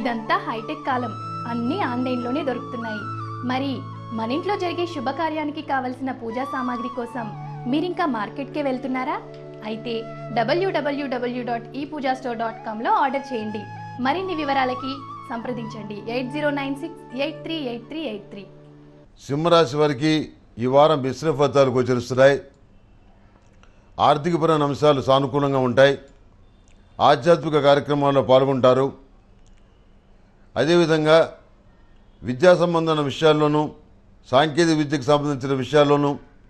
ఇదంతా హైటెక్ కాలం అన్నీ ఆన్లైన్లోనే దొరుకుతున్నాయి మరి మన ఇంట్లో జరిగే శుభకార్యానికి కావలసిన పూజా సామాగ్రి కోసం మీరింకా మార్కెట్కే వెళ్తున్నారా అయితే W W W dot e Pooja store dot కామ్లో ఆర్డర్ చేయండి మరిన్ని వివరాలకి సంప్రదించండి eight zero nine six eight three eight three eight three సింహరాశి వారికి ఈ వారం మిశ్రమ ఫలితాలు గోచరిస్తున్నాయి ఆర్థికపరమైన అంశాలు సానుకూలంగా ఉంటాయి ఆధ్యాత్మిక కార్యక్రమాల్లో పాల్గొంటారు అదేవిధంగా విద్యా సంబంధమైన విషయాల్లోనూ సాంకేతిక విద్యకు సంబంధించిన విషయాల్లోనూ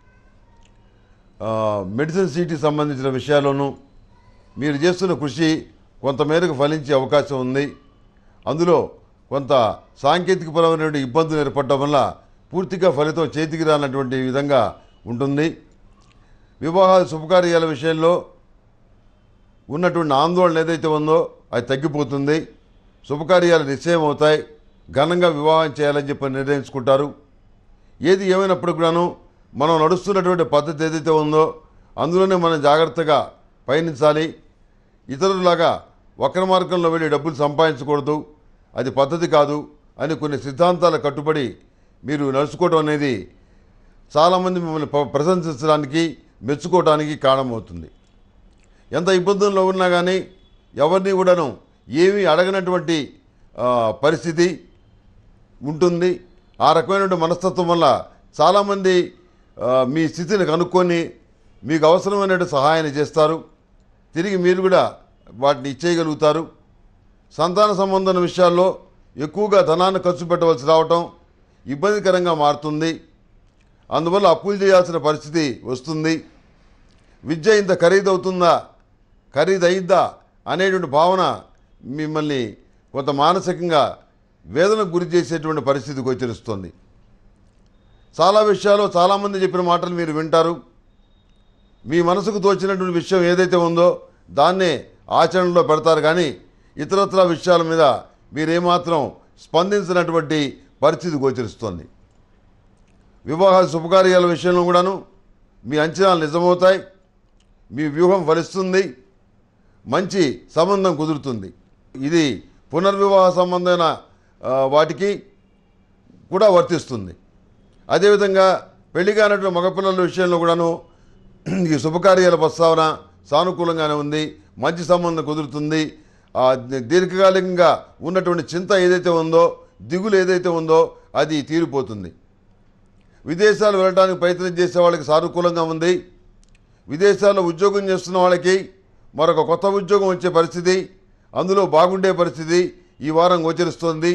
ఆ, మెడిసిన్ సీట్కి సంబంధించిన విషయాల్లోనూ మీరు చేస్తున్న కృషి కొంతమేరకు ఫలించే అవకాశం ఉంది అందులో కొంత సాంకేతికపరమైనటువంటి ఇబ్బందులు ఏర్పడటం వల్ల పూర్తిగా ఫలితం చేతికి రానటువంటి విధంగా ఉంటుంది వివాహాల శుభకార్యాల విషయంలో ఉన్నటువంటి ఆందోళన ఏదైతే ఉందో అది తగ్గిపోతుంది శుభకార్యాలు నిశ్చయం అవుతాయి ఘనంగా వివాహం చేయాలని చెప్పి నిర్ణయించుకుంటారు ఏది ఏమైనప్పుడు కూడాను మనం నడుస్తున్నటువంటి పద్ధతి ఏదైతే ఉందో అందులోనే మనం జాగ్రత్తగా పయనించాలి ఇతరులాగా వక్ర మార్గంలో వెళ్ళి డబ్బులు సంపాదించకూడదు అది పద్ధతి కాదు అని కొన్ని సిద్ధాంతాల కట్టుబడి మీరు నడుచుకోవడం అనేది చాలామంది మిమ్మల్ని ప్ర- ప్రశంసించడానికి మెచ్చుకోవడానికి కారణమవుతుంది ఎంత ఇబ్బందుల్లో ఉన్నా కానీ ఎవరిని కూడాను ఏమీ అడగనటువంటి ఆ, పరిస్థితి ఉంటుంది ఆ రకమైనటువంటి మనస్తత్వం వల్ల చాలామంది ఆ, మీ స్థితిని కనుక్కొని మీకు అవసరమైనటువంటి సహాయాన్ని చేస్తారు తిరిగి మీరు కూడా వాటిని ఇచ్చేయగలుగుతారు సంతాన సంబంధం విషయాల్లో ఎక్కువగా ధనాన్ని ఖర్చు పెట్టవలసి రావటం ఇబ్బందికరంగా మారుతుంది అందువల్ల అప్పులు చేయాల్సిన పరిస్థితి వస్తుంది విద్య ఇంత ఖరీదవుతుందా ఖరీదయిద్దా అనేటువంటి భావన మిమ్మల్ని కొంత మానసికంగా వేదనకు గురి చేసేటువంటి పరిస్థితి గోచరిస్తుంది చాలా విషయాల్లో చాలామంది చెప్పిన మాటలు మీరు వింటారు మీ మనసుకు తోచినటువంటి విషయం ఏదైతే ఉందో దాన్నే ఆచరణలో పెడతారు కానీ ఇతరత్ర విషయాల మీద మీరేమాత్రం స్పందించినటువంటి పరిస్థితి గోచరిస్తోంది వివాహ శుభకార్యాల విషయంలో కూడాను మీ అంచనాలు నిజమవుతాయి మీ వ్యూహం ఫలిస్తుంది మంచి సంబంధం కుదురుతుంది ఇది పునర్వివాహ సంబంధమైన ఆ, వాటికి కూడా వర్తిస్తుంది అదేవిధంగా పెళ్లి కానటువంటి మగపిల్లల విషయంలో కూడాను ఈ శుభకార్యాల ప్రస్తావన సానుకూలంగానే ఉంది మంచి సంబంధం కుదురుతుంది ఆ దీ- దీర్ఘకాలికంగా ఉన్నటువంటి చింత ఏదైతే ఉందో దిగులు ఏదైతే ఉందో అది తీరిపోతుంది విదేశాలు వెళ్ళడానికి ప్రయత్నం చేసే వాళ్ళకి సానుకూలంగా ఉంది విదేశాల్లో ఉద్యోగం చేస్తున్న వాళ్ళకి మరొక కొత్త ఉద్యోగం వచ్చే పరిస్థితి అందులో బాగుండే పరిస్థితి ఈ వారం గోచరిస్తోంది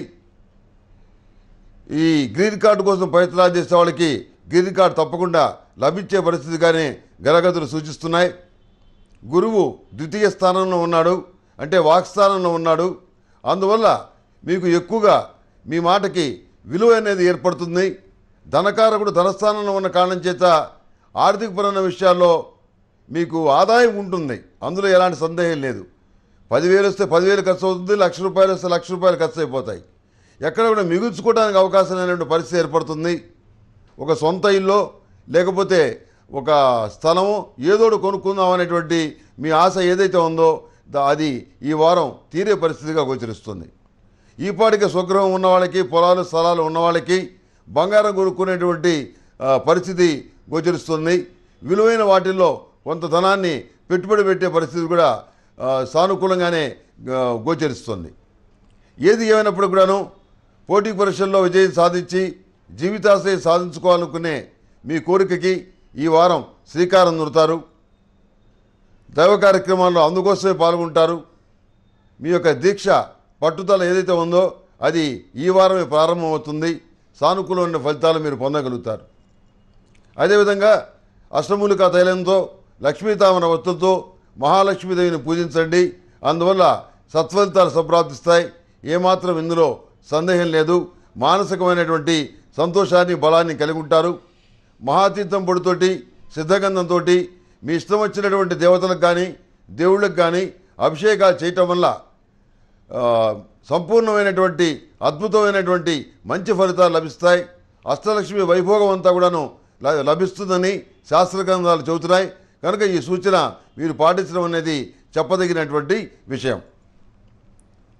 ఈ గ్రీన్ కార్డు కోసం ప్రయత్నాలు చేసే వాళ్ళకి గ్రీన్ కార్డు తప్పకుండా లభించే పరిస్థితిగానే గలగతులు సూచిస్తున్నాయి గురువు ద్వితీయ స్థానంలో ఉన్నాడు అంటే వాక్స్థానంలో ఉన్నాడు అందువల్ల మీకు ఎక్కువగా మీ మాటకి విలువ అనేది ఏర్పడుతుంది ధనకారకుడు ధనస్థానంలో ఉన్న కారణం చేత ఆర్థికపరమైన విషయాల్లో మీకు ఆదాయం ఉంటుంది అందులో ఎలాంటి సందేహం లేదు పదివేలు వస్తే పదివేలు ఖర్చు అవుతుంది లక్ష రూపాయలు వస్తే లక్ష రూపాయలు ఖర్చు అయిపోతాయి ఎక్కడ కూడా మిగుల్చుకోవడానికి అవకాశం లేనటువంటి పరిస్థితి ఏర్పడుతుంది ఒక సొంత ఇల్లు లేకపోతే ఒక స్థలము ఏదోడు కొనుక్కుందాం అనేటువంటి మీ ఆశ ఏదైతే ఉందో దా- అది ఈ వారం తీరే పరిస్థితిగా గోచరిస్తుంది ఈ పాటికి స్వగృహం ఉన్న వాళ్ళకి పొలాలు స్థలాలు ఉన్న వాళ్ళకి బంగారం కొనుక్కునేటువంటి ఆ, పరిస్థితి గోచరిస్తుంది విలువైన వాటిల్లో కొంత ధనాన్ని పెట్టుబడి పెట్టే పరిస్థితి కూడా ఆ, సానుకూలంగానే ఆ, గోచరిస్తుంది ఏది ఏమైనప్పుడు కూడాను పోటీ పరీక్షల్లో విజయం సాధించి జీవితాశయం సాధించుకోవాలనుకునే మీ కోరికకి ఈ వారం శ్రీకారం చుడతారు దైవ కార్యక్రమాల్లో అందుకోసమే పాల్గొంటారు మీ యొక్క దీక్ష పట్టుదల ఏదైతే ఉందో అది ఈ వారమే ప్రారంభమవుతుంది సానుకూలమైన ఫలితాలు మీరు పొందగలుగుతారు అదేవిధంగా అష్టమూలికా తైలంతో లక్ష్మీతామర వత్తులతో మహాలక్ష్మీదేవిని పూజించండి అందువల్ల సత్ఫలితాలు సంప్రాప్తిస్తాయి ఏమాత్రం ఇందులో సందేహం లేదు మానసికమైనటువంటి సంతోషాన్ని బలాన్ని కలిగి ఉంటారు మహాతీర్థం పొడితోటి సిద్ధగంధంతో మీ ఇష్టం వచ్చినటువంటి దేవతలకు కానీ దేవుళ్ళకు కానీ అభిషేకాలు చేయటం వల్ల ఆ, సంపూర్ణమైనటువంటి అద్భుతమైనటువంటి మంచి ఫలితాలు లభిస్తాయి అష్టలక్ష్మి వైభోగం అంతా కూడాను ల- లభిస్తుందని శాస్త్ర గ్రంథాలు చెబుతున్నాయి కనుక ఈ సూచన మీరు పాటించడం అనేది చెప్పదగినటువంటి విషయం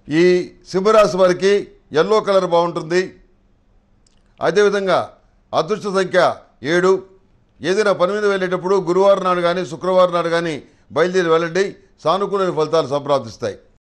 ఈ సింహరాశి వారికి ఎల్లో కలర్ బాగుంటుంది అదేవిధంగా అదృష్ట సంఖ్య ఏడు ఏదైనా పని మీద వెళ్ళేటప్పుడు గురువారం నాడు కానీ శుక్రవారం నాడు కానీ బయలుదేరి వెళ్ళండి సానుకూల ఫలితాలు సంప్రాప్తిస్తాయి